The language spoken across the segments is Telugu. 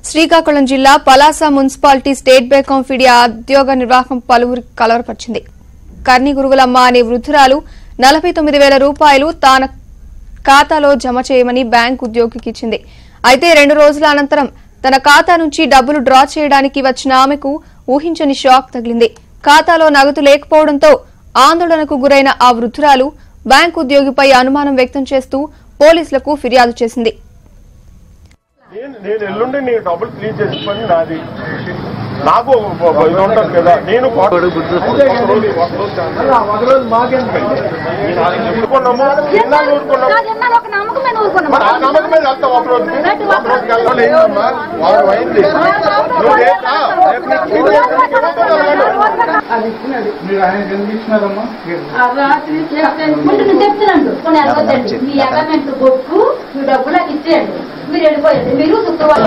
శ్రీకాకుళం జిల్లా Palasa municipality state bank of India ఉద్యోగ నిర్వాహకం పలువురికి కలవరపరిచింది కర్ని గురుగులమ్మ అనే వృద్ధురాలు నలభై తొమ్మిది వేల రూపాయలు తాన ఖాతాలో జమ చేయమని బ్యాంక్ ఉద్యోగికి ఇచ్చింది అయితే రెండు రోజుల అనంతరం తన ఖాతా నుంచి డబ్బులు డ్రా చేయడానికి వచ్చిన ఆమెకు ఊహించని షాక్ తగిలింది ఖాతాలో నగదు లేకపోవడంతో ఆందోళనకు గురైన ఆ వృద్ధురాలు బ్యాంక్ ఉద్యోగిపై అనుమానం వ్యక్తం చేస్తూ పోలీసులకు ఫిర్యాదు చేసింది నేను నేను ఎల్లుండి నీకు డబ్బులు క్లీన్ చేసి పని నాది నాకు ఒక- ఒక ఇది ఉంటుంది కదా నేను ఒక రోజు- ఒక రోజు మాకేంటి? నేను అది ఊరుకున్నాము ఎన్నాళ్ళు ఊరుకున్నాము కాదు, ఎన్నాళ్ళు ఒక నమ్మకం మీద ఊరుకున్నాం. మరి ఆ నమ్మకం మీద వెళ్తాం ఒక రోజు రైట్, ఒక రోజు వెళ్ళాలి ఏంటమ్మా వారం అయింది నువ్వు రేపా? రేపు నీకు ఫోన్ చేస్తాను, నీకు ఇవ్వకపోతే వెళ్ళాలి. మీరు ఆయన కనిపించినారమ్మా ఆ రాత్రి చేస్తాను. ముందు నేను చెప్తున్నాను కొన్ని అడగద్దండి మీ అకౌంట్ బొక్కు మీ డబ్బులు నాకు ఇచ్చేయండి మీరు వెళ్ళిపోయండి మీరు శుక్రవారం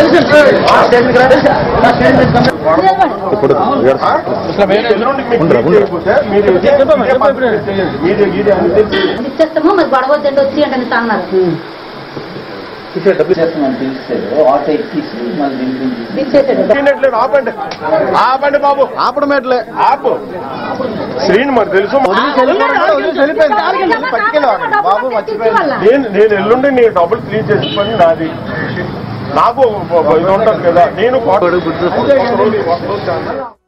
ఆ? మీరు ఎల్లుండి మీకు క్లీన్ చేయకపోతే మీరు ఇదే- ఇదే పద్ధతి చేయండి. మీది ఇది అని తెలిసి ఇచ్చేస్తాము మరి గొడవద్దండి వచ్చి అంటే అని అన్నారు చేస్తామని పిలిచారు ఆటో ఎక్కిసి మళ్ళీ దింపించి ఇచ్చేసాడు తినట్లేదు ఆపండి ఆపండి బాబు ఆపడం ఎట్లే ఆపు శ్రీని మరి తెలుసు బాబు మర్చిపోయింది నేను నేను ఎల్లుండి నీ డబ్బులు క్లీన్ చేసి పని నాది నాకు ఒక- ఒక ఇది ఉంటుంది కదా నేను ఒక రోజు- ఒక రోజు